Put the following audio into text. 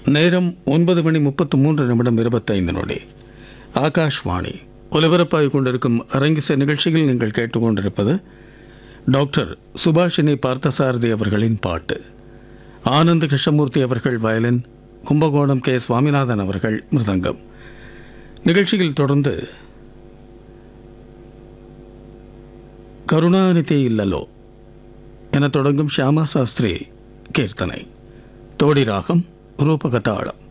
நேரம் ஒன்பது மணி முப்பத்து மூன்று நிமிடம் இருபத்தைந்து நொடி ஆகாஷ்வாணி ஒலிபரப்பாகிக் கொண்டிருக்கும் அரங்கிசை நிகழ்ச்சியில் நீங்கள் கேட்டுக்கொண்டிருப்பது டாக்டர் சுபாஷினி பார்த்தசாரதி அவர்களின் பாட்டு ஆனந்த் கிருஷ்ணமூர்த்தி அவர்கள் வயலின் கும்பகோணம் கே சுவாமிநாதன் அவர்கள் மிருதங்கம் நிகழ்ச்சியில் தொடர்ந்து கருணாநிதி இல்லலோ என தொடங்கும் ஷியாமா சாஸ்திரி கீர்த்தனை தோடி ராகம் ரூபகதாளம்